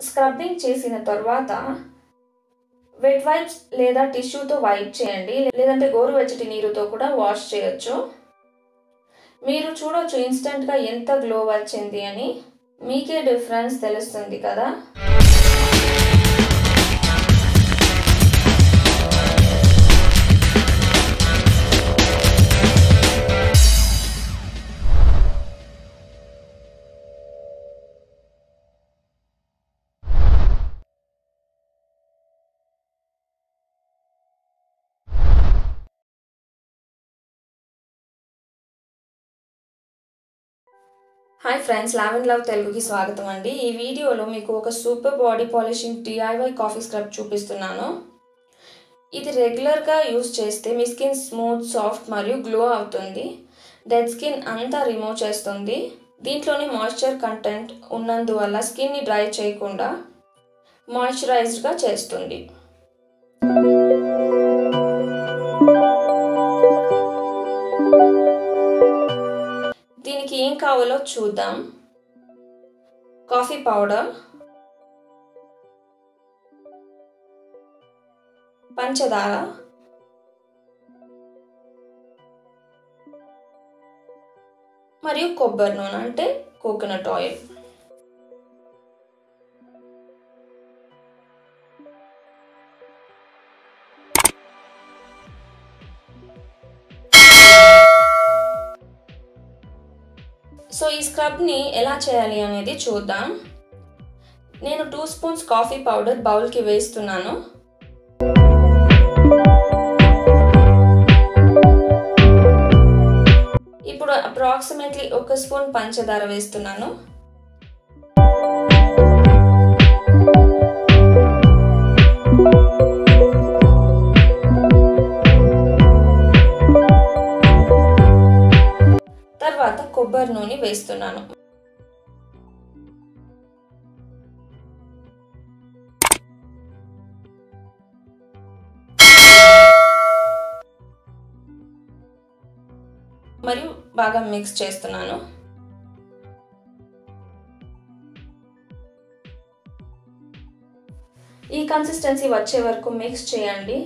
scrubbing చేసిన తర్వాత wet wipes లేదా టిష్యూతో వైప్ చేయండి లేదంటే గోరువెచ్చటి నీరుతో కూడా వాష్ చేయొచ్చు మీరు చూడొచ్చు ఇన్స్టెంట్గా ఎంత గ్లో వచ్చింది అని మీకే డిఫరెన్స్ తెలుస్తుంది కదా హాయ్ ఫ్రెండ్స్ లావెన్ లవ్ తెలుగుకి స్వాగతం అండి ఈ వీడియోలో మీకు ఒక super body polishing DIY coffee scrub చూపిస్తున్నాను ఇది రెగ్యులర్గా యూస్ చేస్తే మీ స్కిన్ స్మూత్ సాఫ్ట్ మరియు గ్లో అవుతుంది డెడ్ స్కిన్ అంతా రిమూవ్ చేస్తుంది దీంట్లోని మాయిశ్చర్ కంటెంట్ ఉన్నందువల్ల స్కిన్ని డ్రై చేయకుండా మాయిశ్చరైజ్డ్గా చేస్తుంది దీనికి ఏం కావాలో చూద్దాం కాఫీ పౌడర్ పంచదార మరియు కొబ్బరి నూనె అంటే కోకోనట్ ఆయిల్ సో ఈ స్క్రబ్ని ఎలా చేయాలి అనేది చూద్దాం నేను టూ స్పూన్స్ కాఫీ పౌడర్ బౌల్కి వేస్తున్నాను ఇప్పుడు అప్రాక్సిమేట్లీ ఒక స్పూన్ పంచదార వేస్తున్నాను తర్వాత కొబ్బరి నూనె వేస్తున్నాను మరియు బాగా మిక్స్ చేస్తున్నాను ఈ కన్సిస్టెన్సీ వచ్చే వరకు మిక్స్ చేయండి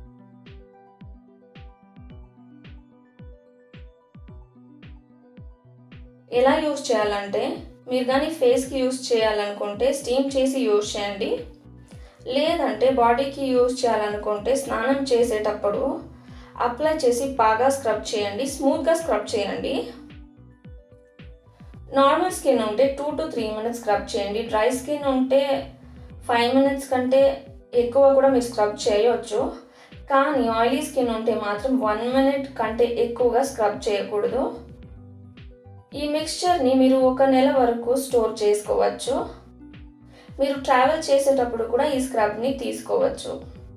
ఎలా యూస్ చేయాలంటే మీరు కానీ ఫేస్కి యూస్ చేయాలనుకుంటే స్టీమ్ చేసి యూస్ చేయండి లేదంటే బాడీకి యూస్ చేయాలనుకుంటే స్నానం చేసేటప్పుడు అప్లై చేసి బాగా స్క్రబ్ చేయండి స్మూత్గా స్క్రబ్ చేయండి నార్మల్ స్కిన్ ఉంటే two to three minutes scrub చేయండి డ్రై స్కిన్ ఉంటే ఫైవ్ మినిట్స్ కంటే ఎక్కువ కూడా మీరు స్క్రబ్ చేయొచ్చు కానీ ఆయిలీ స్కిన్ ఉంటే మాత్రం వన్ మినిట్ కంటే ఎక్కువగా స్క్రబ్ చేయకూడదు ఈ మిక్స్చర్ని మీరు ఒక నెల వరకు స్టోర్ చేసుకోవచ్చు మీరు ట్రావెల్ చేసేటప్పుడు కూడా ఈ స్క్రబ్ని తీసుకోవచ్చు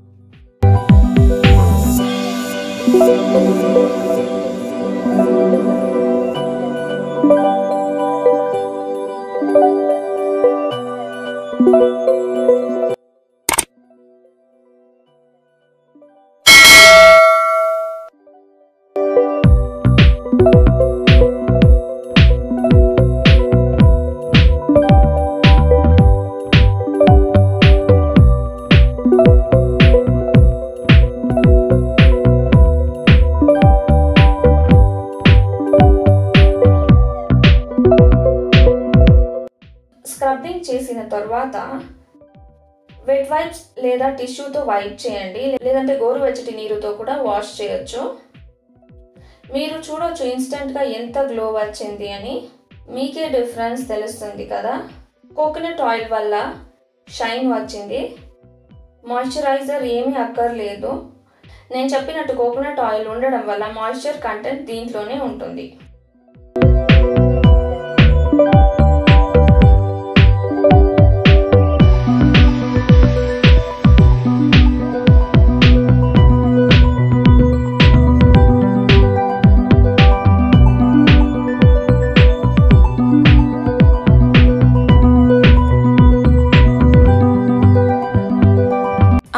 స్క్రబ్బింగ్ చేసిన తర్వాత వెట్ వైప్స్ లేదా టిష్యూతో వైప్ చేయండి లేదంటే గోరువెచ్చటి నీరుతో కూడా వాష్ చేయొచ్చు మీరు చూడొచ్చు ఇన్స్టెంట్గా ఎంత గ్లో వచ్చింది అని మీకే డిఫరెన్స్ తెలుస్తుంది కదా కోకోనట్ ఆయిల్ వల్ల షైన్ వచ్చింది మాయిశ్చరైజర్ ఏమీ అక్కర్లేదు నేను చెప్పినట్టు కోకోనట్ ఆయిల్ ఉండడం వల్ల మాయిశ్చర్ కంటెంట్ దీంట్లోనే ఉంటుంది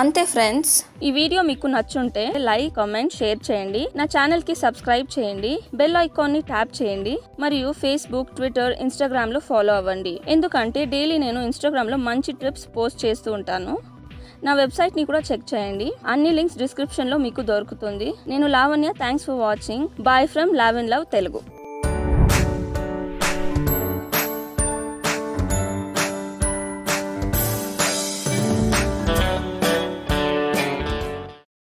అంతే ఫ్రెండ్స్ ఈ వీడియో మీకు నచ్చుంటే లైక్ కామెంట్ షేర్ చేయండి నా ఛానల్ కి సబ్స్క్రైబ్ చేయండి బెల్ ఐకాన్ ని ట్యాప్ చేయండి మరియు ఫేస్బుక్ ట్విట్టర్ ఇన్స్టాగ్రామ్ లో ఫాలో అవ్వండి ఎందుకంటే డైలీ నేను ఇన్స్టాగ్రామ్ లో మంచి ట్రిప్స్ పోస్ట్ చేస్తూ ఉంటాను నా వెబ్సైట్ ని కూడా చెక్ చేయండి అన్ని లింక్స్ డిస్క్రిప్షన్ లో మీకు దొరుకుతుంది నేను Lavanya thanks for watching bye from లావెన్ లవ్ తెలుగు